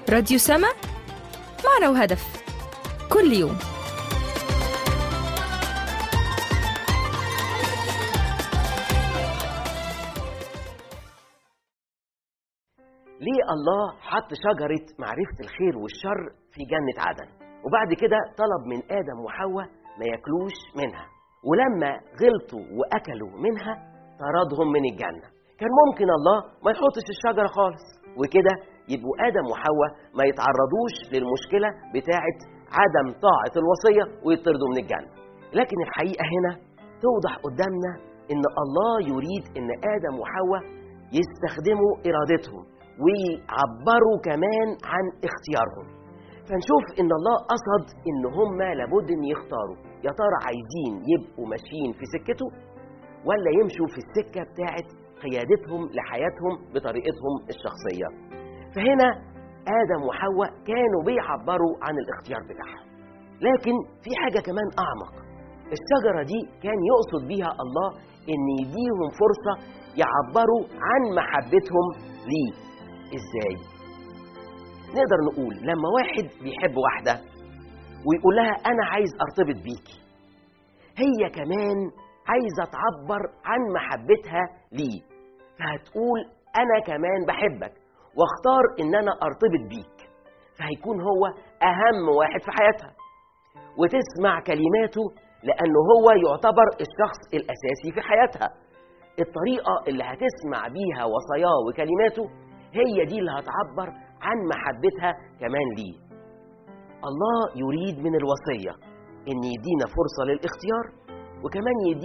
راديو سما معنا وهدف كل يوم ليه الله حط شجرة معرفة الخير والشر في جنة عدن وبعد كده طلب من آدم وحواء ما ياكلوش منها ولما غلطوا وأكلوا منها طردهم من الجنة كان ممكن الله ما يحطش الشجرة خالص وكده يبقوا آدم وحواء ما يتعرضوش للمشكلة بتاعة عدم طاعة الوصية ويطردوا من الجنة لكن الحقيقة هنا توضح قدامنا إن الله يريد إن آدم وحواء يستخدموا إرادتهم ويعبروا كمان عن اختيارهم فنشوف ان الله قصد ان هم لابد ان يختاروا يا ترى عايزين يبقوا ماشيين في سكته ولا يمشوا في السكه بتاعت قيادتهم لحياتهم بطريقتهم الشخصيه فهنا ادم وحواء كانوا بيعبروا عن الاختيار بتاعهم لكن في حاجه كمان اعمق الشجره دي كان يقصد بيها الله ان يديهم فرصه يعبروا عن محبتهم ليه ازاي نقدر نقول لما واحد بيحب واحده ويقول لها انا عايز ارتبط بيكي هي كمان عايزه تعبر عن محبتها ليه فهتقول انا كمان بحبك واختار ان انا ارتبط بيك فهيكون هو اهم واحد في حياتها وتسمع كلماته لانه هو يعتبر الشخص الاساسي في حياتها الطريقه اللي هتسمع بيها وصاياه وكلماته هي دي اللي هتعبر عن محبتها كمان ليه الله يريد من الوصية إن يدينا فرصة للاختيار وكمان يدينا